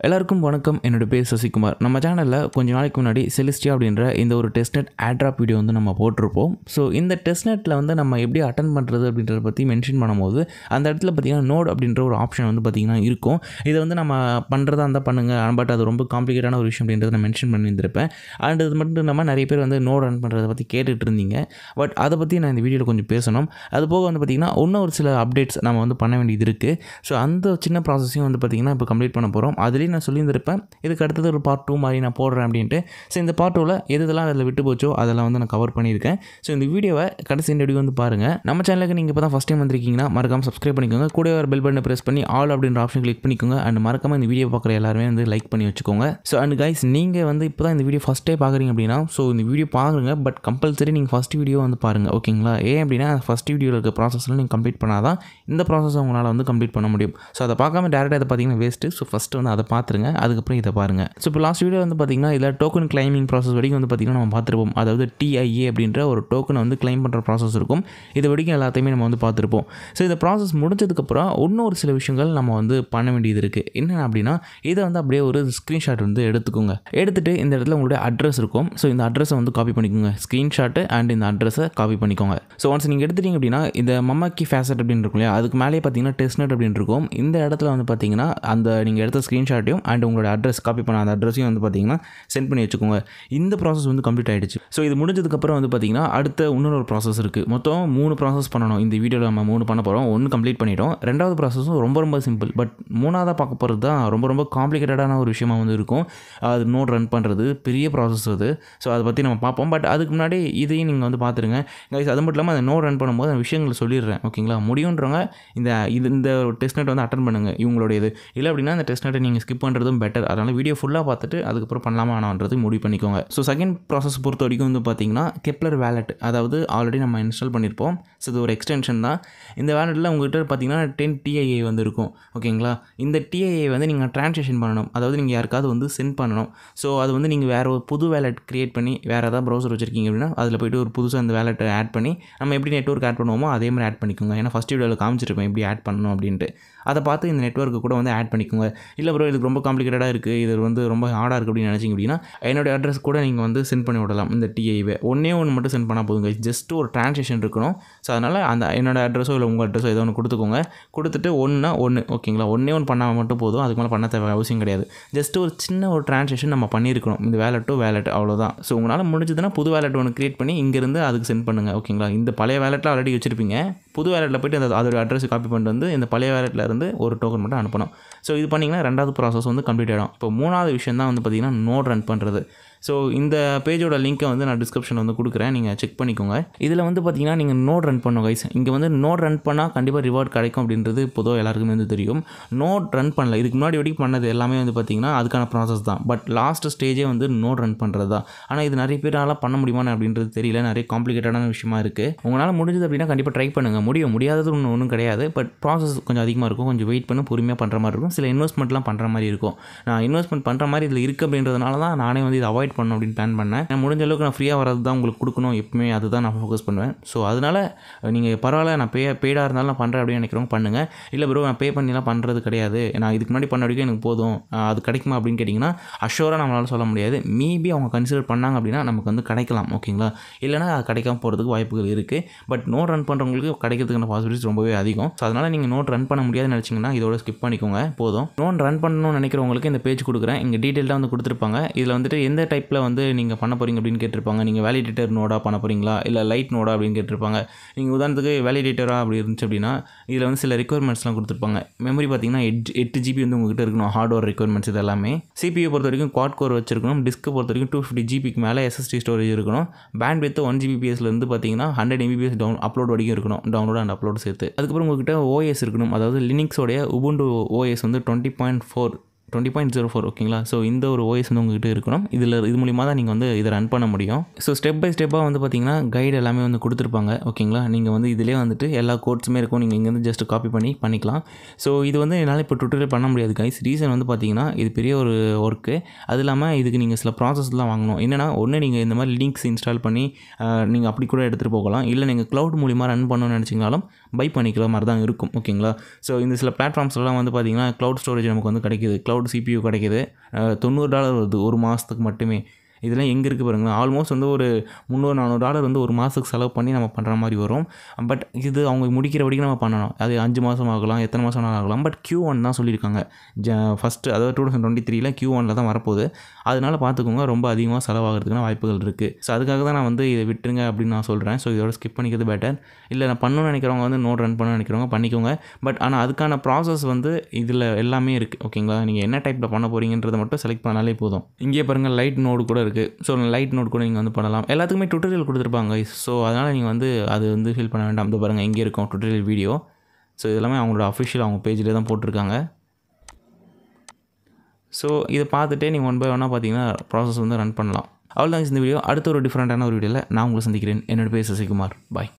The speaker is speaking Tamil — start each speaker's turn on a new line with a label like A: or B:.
A: எல்லாருக்கும் வணக்கம் என்னோட பேர் சசிகுமார் நம்ம சேனலில் கொஞ்ச நாளைக்கு முன்னாடி செலிஸ்டியா அப்படின்ற இந்த ஒரு டெஸ்ட்நெட் ஆட்ராப் வீடியோ வந்து நம்ம போட்டிருப்போம் ஸோ இந்த டெஸ்ட்நெட்டில் வந்து நம்ம எப்படி அட்டன் பண்ணுறது அப்படின்றத பற்றி மென்ஷன் பண்ணும்போது அந்த இடத்துல பார்த்திங்கன்னா நோட் அப்படின்ற ஒரு ஆப்ஷன் வந்து பார்த்திங்கன்னா இருக்கும் இதை வந்து நம்ம பண்ணுறதா இருந்தால் பண்ணுங்கள் பட் அது ரொம்ப காம்ப்ளிகேட்டான ஒரு விஷயம் அப்படின்றத நான் மென்ஷன் பண்ணியிருந்திருப்பேன் அண்ட் இது மட்டும் இல்லாமல் நிறைய பேர் வந்து நோட் ரன் பண்ணுறதை பற்றி கேட்டுட்டு இருந்தீங்க பட் அதை பற்றி நான் இந்த வீடியோவில் கொஞ்சம் பேசணும் அது போக வந்து பார்த்திங்கன்னா இன்னும் ஒரு சில அப்டேட்ஸ் நம்ம வந்து பண்ண வேண்டியது இருக்குது ஸோ அந்த சின்ன ப்ராசஸையும் வந்து பார்த்திங்கன்னா இப்போ கம்ப்ளீட் பண்ண போகிறோம் அதுலேயும் நான் சொல்லியிருந்திருப்பேன் இதுக்கு அடுத்தது ஒரு பார்ட் டூ மாதிரி நான் போடுறேன் அப்படின்ட்டு ஸோ இந்த பார்ட் டூவில் எது இதெல்லாம் அதில் விட்டு போச்சோ அதெல்லாம் வந்து நான் கவர் பண்ணியிருக்கேன் ஸோ இந்த வீடியோவை கடைசி இந்த வீடியோ வந்து பாருங்கள் நம்ம சேனலுக்கு நீங்கள் இப்போ தான் ஃபஸ்ட் டைம் வந்திருக்கீங்கன்னா மறக்காம சப்ஸ்கிரைப் பண்ணிக்கோங்க கூட ஒரு பெல் பட்டனை ப்ரெஸ் பண்ணி ஆல் அப்படின்ற ஆப்ஷன் கிளிக் பண்ணிக்கோங்க அண்ட் மறக்காம இந்த வீடியோ பார்க்குற எல்லாருமே வந்து லைக் பண்ணி வச்சுக்கோங்க ஸோ அண்ட் கைஸ் நீங்கள் வந்து இப்போ தான் இந்த வீடியோ ஃபஸ்ட் டே பார்க்குறீங்க அப்படின்னா ஸோ இந்த வீடியோ பாருங்க பட் கம்பல்சரி நீங்கள் ஃபஸ்ட் வீடியோ வந்து பாருங்கள் ஓகேங்களா ஏன் அப்படின்னா ஃபஸ்ட் வீடியோவில் இருக்க ப்ராசஸ்லாம் நீங்கள் கம்ப்ளீட் பண்ணால் தான் இந்த ப்ராசஸ் உங்களால் வந்து கம்ப்ளீட் பண்ண முடியும் ஸோ அதை பார்க்காம டேரெக்டாக இதை பார்த்தீங்கன்னா வேஸ்ட்டு ஸோ ஃபஸ்ட்டு வந்து அதை பார்த்துருங்க அதுக்கப்புறம் இதை பாருங்கள் ஸோ இப்போ லாஸ்ட் வீடியோ வந்து பார்த்தீங்கன்னா இதில் டோக்கன் கிளைமிங் ப்ராசஸ் வரைக்கும் வந்து பார்த்திங்கன்னா நம்ம பார்த்துருப்போம் அதாவது டிஐஏ அப்படின்ற ஒரு டோக்கனை வந்து கிளைம் பண்ணுற ப்ராசஸ் இருக்கும் இது வரைக்கும் எல்லாத்தையுமே நம்ம வந்து பார்த்துருப்போம் ஸோ இந்த ப்ராசஸ் முடிஞ்சதுக்கப்புறம் இன்னும் ஒரு சில விஷயங்கள் நம்ம வந்து பண்ண வேண்டியது இருக்குது என்ன அப்படின்னா இதை வந்து அப்படியே ஒரு ஸ்க்ரீன்ஷாட் வந்து எடுத்துக்கோங்க எடுத்துகிட்டு இந்த இடத்துல உங்களுடைய அட்ரஸ் இருக்கும் ஸோ இந்த அட்ரஸை வந்து காப்பி பண்ணிக்கோங்க ஸ்க்ரீன்ஷாட்டு அண்ட் இந்த அட்ரஸை காப்பி பண்ணிக்கோங்க ஸோ ஒன்ஸ் நீங்கள் எடுத்துட்டீங்க அப்படின்னா இந்த மம்மாக்கி ஃபேசட் அப்படின்னு இருக்கும் இல்லையா அதுக்கு மேலேயே பார்த்தீங்கன்னா டெஸ்ட்நெட் அப்படின்னு இருக்கும் இந்த இடத்துல வந்து பார்த்தீங்கன்னா அந்த நீங்கள் எடுத்த ஸ்க்ரீன்ஷாட்டையும் அண்ட் உங்களோட அட்ரஸ் காப்பி பண்ண அந்த அட்ரஸையும் வந்து பார்த்தீங்கன்னா சென்ட் பண்ணி வச்சுக்கோங்க இந்த ப்ராசஸ் வந்து கம்ப்ளீட் ஆகிடுச்சு ஸோ இது முடிஞ்சதுக்கப்புறம் வந்து பார்த்தீங்கன்னா அடுத்த இன்னொரு ஒரு ப்ராசஸ் இருக்குது மொத்தம் மூணு ப்ராசஸ் பண்ணணும் இந்த வீடியோவில் நம்ம மூணு பண்ண போகிறோம் ஒன்று கம்ப்ளீட் பண்ணிட்டோம் ரெண்டாவது ப்ராசஸும் ரொம்ப ரொம்ப சிம்பிள் பட் மூணாவதாக பார்க்க போகிறது தான் ரொம்ப ரொம்ப காம்ப்ளிகேட்டடான ஒரு விஷயமா வந்து இருக்கும் அது நோட் ரன் பண்ணுறது பெரிய ப்ராசஸ் அது ஸோ அதை பற்றி நம்ம பார்ப்போம் பட் அதுக்கு முன்னாடி இதையும் நீங்கள் வந்து பார்த்துருங்க கைஸ் அது மட்டும் இல்லாமல் அந்த நோட் ரன் பண்ணும்போது அந்த விஷயங்களை சொல்லிடுறேன் ஓகேங்களா முடியுன்றவங்க இந்த இது இந்த டெஸ்ட் நெட் வந்து அட்டன் பண்ணுங்கள் இவங்களுடைய இது இல்லை அப்படின்னா அந்த டெஸ்ட் நெட்டை நீங்கள் ஸ்கிப் பண்ணுறதும் பெட்டர் அதனால் வீடியோ ஃபுல்லாக பார்த்துட்டு அதுக்கப்புறம் பண்ணலாமா வேணான்றது முடிவு பண்ணிக்கோங்க ஸோ செகண்ட் ப்ராசஸ் பொறுத்த வரைக்கும் வந்து பார்த்தீங்கன்னா கெப்லர் வேலட் அதாவது ஆல்ரெடி நம்ம இன்ஸ்டால் பண்ணியிருப்போம் ஸோ இது ஒரு எக்ஸ்டென்ஷன் தான் இந்த வேலட்டில் உங்கள்கிட்ட பார்த்தீங்கன்னா டென் டிஐஏ வந்து இருக்கும் ஓகேங்களா இந்த டிஐஏ வந்து நீங்கள் ட்ரான்ஸ்லேஷன் பண்ணணும் அதாவது நீங்கள் யாருக்காவது வந்து சென்ட் பண்ணணும் ஸோ அது வந்து நீங்கள் வேறு ஒரு புது வேலட் க்ரியேட் பண்ணி வேறு ஏதாவது ப்ரௌசர் வச்சிருக்கீங்க அப்படின்னா அதில் போய்ட்டு ஒரு புதுசாக அந்த வேலட்டை ஆட் பண்ணி நம்ம எப்படி நெட்ஒர்க் ஆட் பண்ணுவோமோ அதே மாதிரி ஆட் பண்ணிக்கோங்க ஏன்னா ஃபஸ்ட் வீடியோவில் காமிச்சிருப்பேன் எப்படி ஆட் பண்ணணும் அப்படின்ட்டு அதை பார்த்து இந்த நெட்ஒர்க்கு கூட வந்து ஆட் பண்ணிக்கோங்க இல்லை ப்ரோ இதுக்கு ரொம்ப காம்ப்ளிகேட்டடாக இருக்குது இது வந்து ரொம்ப ஹார்டாக இருக்குது அப்படின்னு நினச்சிங்க அப்படின்னா என்னோடய அட்ரஸ் கூட நீங்கள் வந்து சென்ட் பண்ணி விடலாம் இந்த டிஐவை ஒன்றே ஒன்று மட்டும் சென்ட் பண்ணால் போதுங்க ஜஸ்ட் ஒரு ட்ரான்ஸ்லேஷன் இருக்கணும் ஸோ அதனால் அந்த என்னோடய அட்ரஸோ இல்லை உங்கள் அட்ரஸோ ஏதோ ஒன்று கொடுத்துக்கோங்க கொடுத்துட்டு ஒன்றா ஒன்று ஓகேங்களா ஒன்றே ஒன்று பண்ணால் மட்டும் போதும் அதுக்கு மேலே பண்ண தேவை அவசியம் கிடையாது ஜஸ்ட் ஒரு சின்ன ஒரு ட்ரான்ஸ்லேஷன் நம்ம பண்ணியிருக்கணும் இந்த வேலட் டு வேலட் அவ்வளோதான் ஸோ உங்களால் முடிஞ்சதுன்னா புது வேலட் ஒன்று க்ரியேட் பண்ணி இங்கேருந்து அதுக்கு சென்ட் பண்ணுங்கள் ஓகேங்களா இந்த பழைய வேலட்டில் ஆல்ரெடி வச்சுருப்பீங்க புது வேலட்டில் போய்ட்டு அந்த அதோட அட்ரஸ் காப்பி பண்ணிட்டு வந்து இந்த பழைய வேலட்டில் இருந்து ஒரு டோக்கன் மட்டும் அனுப்பணும் ஸோ இது பண்ணிங்கன்னா ரெண்டாவது ப்ராசஸ் வந்து கம்ப்ளீட் ஆகிடும் இப்போ மூணாவது விஷயம் தான் வந்து பார்த்திங்கன்னா நோட் ரன் பண்ணுறது ஸோ இந்த பேஜோட லிங்க்கை வந்து நான் டிஸ்கிரிப்ஷனில் வந்து கொடுக்குறேன் நீங்கள் செக் பண்ணிக்கோங்க இதில் வந்து பார்த்தீங்கன்னா நீங்கள் நோட் ரன் பண்ணும் கைஸ் இங்கே வந்து நோட் ரன் பண்ணால் கண்டிப்பாக ரிவார்ட் கிடைக்கும் அப்படின்றது பொதுவாக எல்லாருக்குமே வந்து தெரியும் நோட் ரன் பண்ணல இதுக்கு முன்னாடி வரைக்கும் பண்ணது எல்லாமே வந்து பார்த்திங்கன்னா அதுக்கான ப்ராசஸ் தான் பட் லாஸ்ட் ஸ்டேஜே வந்து நோட் ரன் பண்ணுறது தான் ஆனால் இது நிறைய பேரால் பண்ண முடியுமான்னு அப்படின்றது தெரியல நிறைய காம்ப்ளிகேட்டடான விஷயமா இருக்குது உங்களால் முடிஞ்சது அப்படின்னா கண்டிப்பாக ட்ரை பண்ணுங்கள் முடியும் முடியாதது ஒன்று ஒன்றும் கிடையாது பட் ப்ராசஸ் கொஞ்சம் அதிகமாக இருக்கும் கொஞ்சம் வெயிட் பண்ணி பொறுமையாக பண்ணுற மாதிரி இருக்கும் சில இன்வெஸ்ட்மெண்ட்லாம் பண்ணுற மாதிரி இருக்கும் நான் இன்வெஸ்ட்மெண்ட் பண்ணுற மாதிரி இதில் இருக்குது அப்படின்றதுனால தான் நானே வந்து இதை அவாய்ட் பண்ணணும் அப்படின்னு பிளான் பண்ணேன் நான் முடிஞ்ச அளவுக்கு நான் ஃப்ரீயாக வரது தான் உங்களுக்கு கொடுக்கணும் எப்பவுமே அதுதான் நான் ஃபோக்கஸ் பண்ணுவேன் ஸோ அதனால் நீங்கள் பரவாயில்ல நான் பே பெய்டாக இருந்தாலும் நான் பண்ணுறேன் அப்படின்னு நினைக்கிறவங்க பண்ணுங்கள் இல்லை ப்ரோ நான் பே பண்ணிலாம் பண்ணுறது கிடையாது நான் இதுக்கு முன்னாடி பண்ண வரைக்கும் எனக்கு போதும் அது கிடைக்குமா அப்படின்னு கேட்டிங்கன்னா அஷோராக நம்மளால் சொல்ல முடியாது மேபி அவங்க கன்சிடர் பண்ணாங்க அப்படின்னா நமக்கு வந்து கிடைக்கலாம் ஓகேங்களா இல்லைனா அது கிடைக்காம போகிறதுக்கு வாய்ப்புகள் இருக்குது பட் நோட் ரன் பண்ணுறவங்களுக்கு கிடைக்கிறதுக்கான பாசிபிலிட்டிஸ் ரொம்பவே அதிகம் ஸோ அதனால் நீங்கள் நோட் ரன் பண்ண முடியாதுன்னு நினச்சிங்கன்னா இதோட ஸ்கிப் பண்ணிக்கோங்க போதும் நோட் ரன் பண்ணணும்னு நினைக்கிறவங்களுக்கு இந்த பேஜ் கொடுக்குறேன் இங்கே டீட்டெயிலாக வந்து கொடுத்துருப்பாங்க இதில் வந்துட்டு எந்த டைப்பில் வந்து நீங்கள் பண்ண போகிறீங்க அப்படின்னு கேட்டிருப்பாங்க நீங்கள் வேலிடேட்டர் நோடாக பண்ண போகிறீங்களா இல்லை லைட் நோடா அப்படின்னு கேட்டிருப்பாங்க நீங்கள் உதாரணத்துக்கு வேலிடேட்டராக அப்படி இருந்துச்சு அப்படின்னா இதில் வந்து சில ரெக்குவயர்மெண்ட்ஸ்லாம் கொடுத்துருப்பாங்க மெமரி பார்த்தீங்கன்னா எட்டு எட்டு ஜிபி வந்து உங்ககிட்ட இருக்கணும் ஹார்ட்வேர் ரெக்குவயர்மெண்ட்ஸ் இது எல்லாமே சிபியூ பொறுத்த வரைக்கும் குவாட் கோர் வச்சிருக்கணும் டிஸ்க்கு பொறுத்த வரைக்கும் டூ ஃபிஃப்டி ஜிபிக்கு மேலே எஸ்எஸ்டி ஸ்டோரேஜ் இருக்கணும் பேண்ட் வித் ஒன் ஜிபிபிஎஸ்லேருந்து பார்த்தீங்கன்னா ஹண்ட்ரட் எம்பிபிஎஸ் டவுன் அப்லோட் வரைக்கும் இருக்கணும் டவுன்லோட் அண்ட் அப்லோட் சேர்த்து அதுக்கப்புறம் உங்ககிட்ட ஓஎஸ் இருக்கணும் அதாவது லினிக்ஸோடைய உபுண்டு ஓஎஸ் வந்து twenty point four twenty point zero four ஓகேங்களா ஸோ இந்த ஒரு ஓஎஸ் வந்து உங்ககிட்ட இருக்கணும் இதில் இது மூலிமா தான் நீங்கள் வந்து இதை ரன் பண்ண முடியும் ஸோ ஸ்டெப் பை ஸ்டெப்பாக வந்து பார்த்தீங்கன்னா கைடு எல்லாமே வந்து கொடுத்துருப்பாங்க ஓகேங்களா நீங்கள் வந்து இதிலே வந்துட்டு எல்லா கோட்ஸுமே இருக்கும் நீங்கள் இங்கேருந்து ஜஸ்ட் காப்பி பண்ணி பண்ணிக்கலாம் ஸோ இது வந்து என்னால் இப்போ டுட்டோரியல் பண்ண முடியாது கைஸ் ரீசன் வந்து பார்த்தீங்கன்னா இது பெரிய ஒரு ஒர்க்கு அது இல்லாமல் இதுக்கு நீங்கள் சில ப்ராசஸ்லாம் வாங்கணும் என்னென்னா ஒன்று நீங்கள் இந்த மாதிரி லிங்க்ஸ் இன்ஸ்டால் பண்ணி நீங்கள் அப்படி கூட எடுத்துகிட்டு போகலாம் இல்லை நீங்கள் க்ளவுட் மூலிமா ரன் பண்ணணும்னு நினச்சிங்கனாலும் பை பண்ணிக்கிற மாதிரி தான் இருக்கும் ஓகேங்களா ஸோ இந்த சில பிளாட்ஃபார்ம்ஸ்லாம் வந்து பார்த்திங்கன்னா க்ளவுட் ஸ்டோரேஜ் நமக்கு வந்து கிடைக்கிது க்ளவுட் சிபியூ கிடைக்கிது அஹ், தொண்ணூறு டாலர் வருது ஒரு மாதத்துக்கு மட்டுமே இதெல்லாம் எங்கே இருக்குது பாருங்களேன் ஆல்மோஸ்ட் வந்து ஒரு முந்நூறு நானூறு டாலர் வந்து ஒரு மாதத்துக்கு செலவு பண்ணி நம்ம பண்ணுற மாதிரி வரும் பட் இது அவங்க முடிக்கிற வரைக்கும் நம்ம பண்ணணும் அது அஞ்சு மாதம் ஆகலாம் எத்தனை மாதம் வேணாலும் ஆகலாம் பட் Q1 ஒன் தான் சொல்லியிருக்காங்க ஜ ஃபஸ்ட்டு அதாவது டூ தௌசண்ட் டுவெண்ட்டி த்ரீல க்யூ ஒனில் தான் வரப்போகுது அதனால பார்த்துக்கோங்க ரொம்ப அதிகமாக செலவாகிறதுக்கான வாய்ப்புகள் இருக்குது ஸோ அதுக்காக தான் நான் வந்து இதை விட்டுருங்க அப்படின்னு நான் சொல்கிறேன் ஸோ இதோட ஸ்கிப் பண்ணிக்கிறது பெட்டர் இல்லை நான் பண்ணணும்னு நினைக்கிறவங்க வந்து நோட் ரன் பண்ண நினைக்கிறவங்க பண்ணிக்கோங்க பட் ஆனால் அதுக்கான ப்ராசஸ் வந்து இதில் எல்லாமே இருக்குது ஓகேங்களா நீங்கள் என்ன டைப்பில் பண்ண போகிறீங்கன்றதை மட்டும் செலக்ட் பண்ணாலே போதும் இங்கே பாருங்கள் லைட் நோடு கூட இருக்குது ஸோ லைட் நோட் கூட நீங்கள் வந்து பண்ணலாம் எல்லாத்துக்குமே டுட்டோரியல் கொடுத்துருப்பாங்க ஸோ அதனால் நீங்கள் வந்து அது வந்து ஃபீல் பண்ண வேண்டாம் இந்த பாருங்கள் இங்கே இருக்கும் டுட்டோரியல் வீடியோ ஸோ இதெல்லாமே அவங்களோட அஃபிஷியல் அவங்க பேஜில் தான் போட்டிருக்காங்க ஸோ இதை பார்த்துட்டே நீங்கள் ஒன் பை ஒன்னாக பார்த்தீங்கன்னா ப்ராசஸ் வந்து ரன் பண்ணலாம் அவ்வளோதான் இந்த வீடியோ அடுத்த ஒரு டிஃப்ரெண்ட்டான ஒரு வீடியோவில் நான் உங்களை சந்திக்கிறேன் என்னோட பேர் சசிகுமார் பாய்